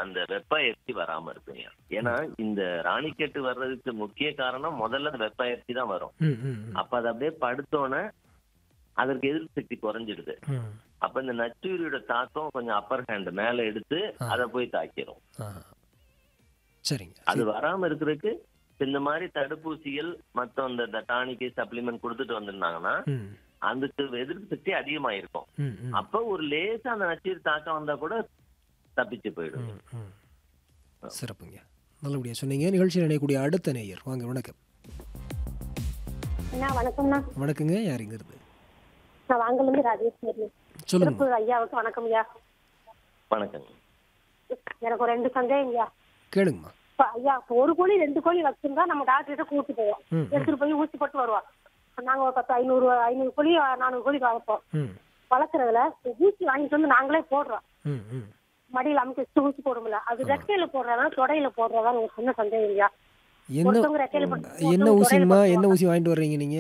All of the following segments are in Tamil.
அந்த வெப்பயர்ச்சி வராம இருக்குங்க ஏன்னா இந்த ராணிக்கெட்டு வர்றதுக்கு முக்கிய காரணம் முதல்ல அந்த வெப்பயர்ச்சி தான் வரும் ம் ம் ம். அப்ப அது அப்படியே படுத்தோன்னே அதற்கு எதிர்ப்பு சக்தி குறைஞ்சிடுது ம். அப்ப இந்த நச்சுரியோட தாக்கம் கொஞ்சம் அப்பர் ஹேண்ட் மேல எடுத்து அதை போய் தாக்கிரும் ஆ சரிங்க அது வராம இருக்கிறதுக்கு இந்த மாதிரி தடுப்பூசிகள் மத்த இந்த டானிக்கு சப்ளிமெண்ட் கொடுத்துட்டு வந்திருந்தாங்கன்னா ம் அதுக்கு எதிர்ப்பு சக்தி அதிகமாயிருக்கும் ம் ம் அப்ப ஒரு லேசா அந்த நச்சுயிரி தாக்கம் வந்தா கூட தப்பிச்சு போயிடும் ம், ம். சிறப்புங்க நல்லபடியாக சொன்னீங்க நிகழ்ச்சியில் இணையக்கூடிய அடுத்த நேயர் வாங்க வணக்கம் அண்ணா வணக்கம்ண்ணா வணக்கங்க யார் இங்க இருந்து நான் வாங்கலேருந்து ராஜேஸ்வரி சொல்லுங்க சிறப்பு ஐயாவுக்கு வணக்கம் ஐயா வணக்கங்க எனக்கு ஒரு ரெண்டு சந்தேகம் ஐயா கேளுங்கம்மா இப்ப ஐயா இப்ப ஒரு கோழி ரெண்டு கோழி வச்சிருந்தா நம்ம டாக்டர் கிட்ட கூட்டு போவோம் ம், எடுத்துட்டு போய் ஊசி போட்டு வருவோம் இப்ப நாங்க ஒரு பத்து ஐநூறு ஐநூறு கோழி நானூறு கோழி வளர்ப்போம் ம் வளர்க்குறதுல ஊசி வாங்கிட்டு வந்து நாங்களே போடுறோம் ம் ம் மடியில அமைச்சு வச்சு ஊசி போடும்ல அது ரெக்கையில போடுறதா தொடையில போடுறதா ஒரு சின்ன சந்தேகம் ஐயா என்ன ஒருத்தவங்க ரெக்கையில போட்டு என்ன ஒருத்தவங்க ஊசிங்கம்மா தொடையில என்ன ஊசி வாங்கிட்டு வர்றீங்க நீங்க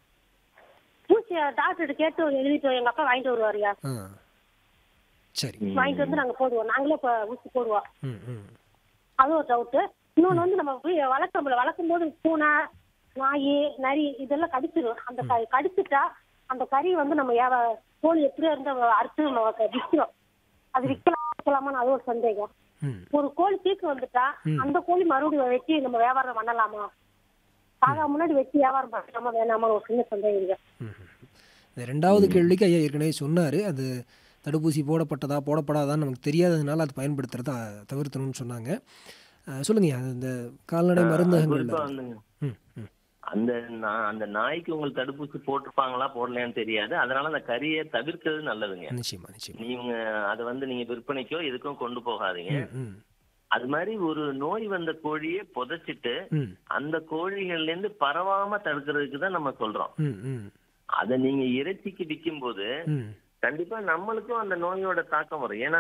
ஊசி டாக்டர் கேட்டு எழுதிட்டு எங்க அப்பா வாங்கிட்டு வருவாருயா ஆ சரி வாங்கிட்டு வந்து நாங்க போடுவோம் நாங்களே இப்ப ஊசி போடுவோம் ம் ம் அது ஒரு டவுட்டு இன்னொன்னு வந்து நம்ம போய் வளர்க்கறோம்ல வளர்க்கும் போது பூனை நாய் நரி இதெல்லாம் கடிச்சிடும் அந்த க- கடிச்சிட்டா அந்த கறி வந்து நம்ம ஏவ கோழி எப்படியோ இருந்து அறுத்து நம்ம க- விக்கிறோம் அது விற்கலாம் விற்கலாமான்னு அது ஒரு சந்தேகம் ம் ஒரு கோழி தீக்கு வந்துட்டா அந்த கோழி மறுபடியும் வெட்டி நம்ம வியாபாரம் பண்ணலாமா சாகா முன்னாடி வெட்டி வியாபாரம் பண்ணலாமா வேணாமான்னு ஒரு சின்ன சந்தேகம் இருக்கு ம். இந்த ரெண்டாவது கேள்விக்கு ஐயா ஏற்கனவே சொன்னார் அது தடுப்பூசி போடப்பட்டதா போடப்படாதான்னு நமக்கு தெரியாததுனால அது பயன்படுத்துறத தவிர்த்தணும்னு சொன்னாங்க அஹ், சொல்லுங்க ஐயா, அது இந்த கால்நடை மருந்தகங்கள்ல குறிப்பா வந்துங்க ம் ம் அந்த நா- அந்த நாய்க்கு உங்களுக்கு தடுப்பூசி போட்டிருப்பாங்களா போடலையான்னு தெரியாது அதனால அந்த கறியை தவிர்க்கிறது நல்லதுங்க நிச்சயமா நிச்சயமா நீங்க அதை வந்து நீங்க விற்பனைக்கோ எதுக்கும் கொண்டு போகாதீங்க ம் ம் அது மாதிரி ஒரு நோய் வந்த கோழியை புதைச்சிட்டு ம் அந்த கோழிகள்ல இருந்து பரவாம தடுக்கிறதுக்கு தான் நம்ம சொல்றோம் ம் ம் அதை நீங்க இறைச்சிக்கு விற்கும் போது ம் கண்டிப்பா நம்மளுக்கும் அந்த நோயோட தாக்கம் வரும் ஏன்னா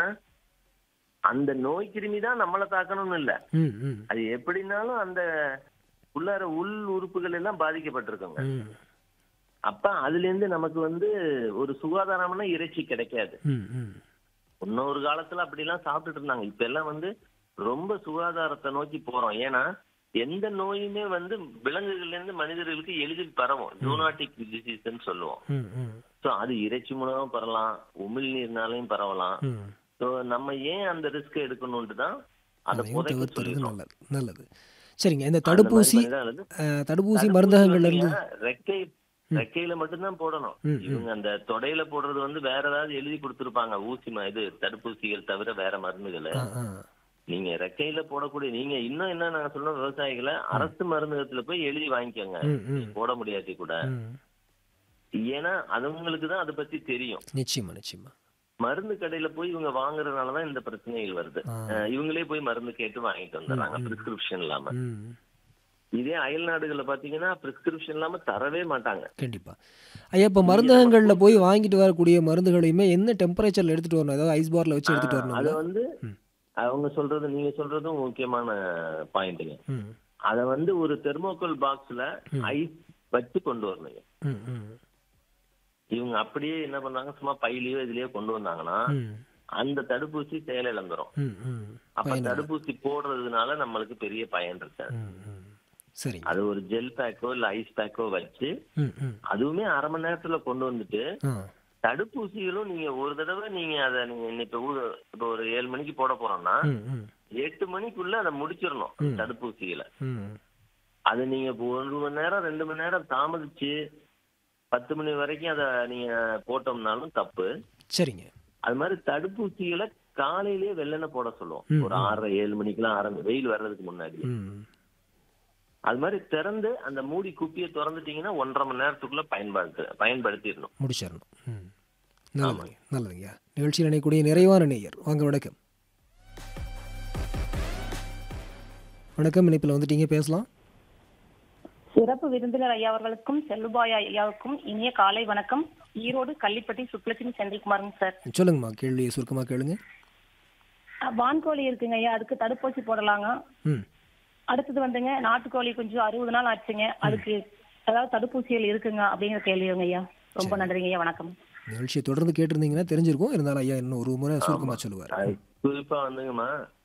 அந்த நோய் கிருமி தான் நம்மளை தாக்கணும்னு இல்ல ம் ம் அது எப்படினாலும் அந்த உள்ளார உள் உறுப்புகள் எல்லாம் பாதிக்கப்பட்டிருக்குங்க ம் அப்ப அதுல இருந்து நமக்கு வந்து ஒரு சுகாதாரமான இறைச்சி கிடைக்காது ம் ம் இன்னொரு காலத்துல அப்படி எல்லாம் சாப்பிட்டுட்டு இருந்தாங்க இப்ப எல்லாம் வந்து ரொம்ப சுகாதாரத்தை நோக்கி போறோம் ஏன்னா எந்த நோயுமே வந்து விலங்குகள்ல இருந்து மனிதர்களுக்கு எளிதில் பரவும் ஜூனாட்டிக் டிசீஸ்ன்னு சொல்லுவோம் ம் ம் சோ அது இறைச்சி மூலமா பரவலாம் உமிழ்நீர்னாலையும் பரவலாம் ம் சோ நம்ம ஏன் அந்த ரிஸ்க் எடுக்கணும்ட்டு தான் அதை அதையும் புதைக்க தவிர்த்துறது சொல்லிடுறோம் நல்லது நல்லது சரிங்க இந்த அந்த மாதிரி தடுப்பூசி பண்ணிதான் நல்லது. அஹ், தடுப்பூசி தடுப்பூசி மருந்தகங்கள்ல இருந்து பாத்தீங்கன்னா, ரெக்கை ரெக்கையில மட்டும்தான் போடணும் ம், ம். இவங்க அந்த தொடையில போடுறது வந்து வேற ஏதாவது எழுதி கொடுத்திருப்பாங்க ஊசி ம- இது தடுப்பூசிகள் தவிர வேற மருந்துகளை ஆ ஆ நீங்க ரெக்கையில போடக்கூடிய நீங்க இன்னும் என்ன நாங்க சொல்றோம் விவசாயிகளை அரசு மருந்தகத்துல போய் எழுதி வாங்கிக்கோங்க ம் ம் போட முடியாட்டி கூட ம் ஏன்னா அதுங்களுக்கு தான் அதை பத்தி தெரியும் நிச்சயமா நிச்சயமா மருந்து கடையில போய் இவங்க வாங்குறதுனாலதான் இந்த பிரச்சனைகள் வருது ஆ. அஹ் இவங்களே போய் மருந்து கேட்டு வாங்கிட்டு வந்துடுறாங்க பிரிஸ்கிரிப்ஷன் இல்லாம ம் இதே அயல் நாடுகள்ல பாத்தீங்கன்னா பிரிஸ்கிரிப்ஷன் இல்லாம தரவே மாட்டாங்க கண்டிப்பா ஐயா இப்போ மருந்தகங்கள்ல போய் வாங்கிட்டு வரக்கூடிய மருந்துகளையுமே என்ன டெம்பரேச்சர்ல எடுத்துட்டு வரணும் ஏதாவது ஐஸ் பார்ல வச்சு எடுத்துட்டு அது வரணுங்களா வந்து ம். அவங்க சொல்றது நீங்க சொல்றதும் முக்கியமான பாயிண்ட்டுங்க ம் அத வந்து ஒரு தெர்மோகோல் பாக்ஸ்ல ஐஸ் வச்சு கொண்டு வரணுங்க ம் ம் இவங்க அப்படியே என்ன பண்றாங்க சும்மா பையிலயோ இதுலயோ கொண்டு வந்தாங்கன்னா ம் அந்த தடுப்பூசி செயலிழந்துரும் ம் ம் அப்ப தடுப்பூசி போடுறதுனால நம்மளுக்கு பெரிய பயன் இருக்காது ம் ம் சரிங்க அது ஒரு ஜெல் பேக்கோ இல்ல ஐஸ் பேக்கோ வச்சு ம் ம் அதுவுமே அரை மணி நேரத்துல கொண்டு வந்துட்டு ஆ தடுப்பூசிகளும் நீங்க ஒரு தடவை நீங்க அதை நீங்க இன்னைக்கு ஊ- இப்ப ஒரு ஏழு மணிக்கு போட போறோம்னா ம் ம் எட்டு மணிக்குள்ள அதை முடிச்சிடணும் தடுப்பூசிகளை ம் அது நீங்க இப்போ ஒரு மணி நேரம் ரெண்டு மணி நேரம் தாமதிச்சு பத்து மணி வரைக்கும் அதை நீங்க போட்டோம்னாலும் தப்பு சரிங்க அது மாதிரி தடுப்பூசிகளை காலையிலேயே வெள்ளன போட சொல்லுவோம் ஒரு ஆறரை ஏழு மணிக்கெல்லாம் ஆரம்பி வெயில் வர்றதுக்கு முன்னாடி ம் அது மாதிரி திறந்து அந்த மூடி குப்பியை திறந்துட்டீங்கன்னா ஒன்றரை மணி நேரத்துக்குள்ள பயன்படுத்து பயன்படுத்திடணும் முடிச்சிடணும் ம் நல்லதுங்க நல்லதுங்க நிகழ்ச்சியில் இணையக்கூடிய நிறைவான நேயர் வாங்க வணக்கம் வணக்கம் இணைப்பில் வந்துட்டீங்க பேசலாம் சிறப்பு விருந்தினர் ஐயா அவர்களுக்கும் செல்லுபாய் ஐயாவுக்கும் இனிய காலை வணக்கம் ஈரோடு கள்ளிப்பட்டி சுப்லட்சுமி செந்தில்குமாருங்க சார் சொல்லுங்கம்மா கேள்வியை சுருக்கமாக கேளுங்க அஹ், வான்கோழி இருக்குங்க ஐயா அதுக்கு தடுப்பூசி போடலாங்க ம் அடுத்தது வந்துங்க நாட்டுக்கோழி கொஞ்சம் அறுபது நாள் ஆச்சுங்க அதுக்கு ஏதாவது தடுப்பூசிகள் இருக்குங்க அப்படிங்கிற கேள்விங்க ஐயா ரொம்ப நன்றிங்க ஐயா வணக்கம் நிகழ்ச்சியை தொடர்ந்து கேட்டிருந்தீங்கன்னா தெரிஞ்சிருக்கும் இருந்தாலும் ஐயா இன்னும் ஒரு முறை சுருக்கமாக சொல்லுவார் அது குறிப்பா வந்துங்கம்மா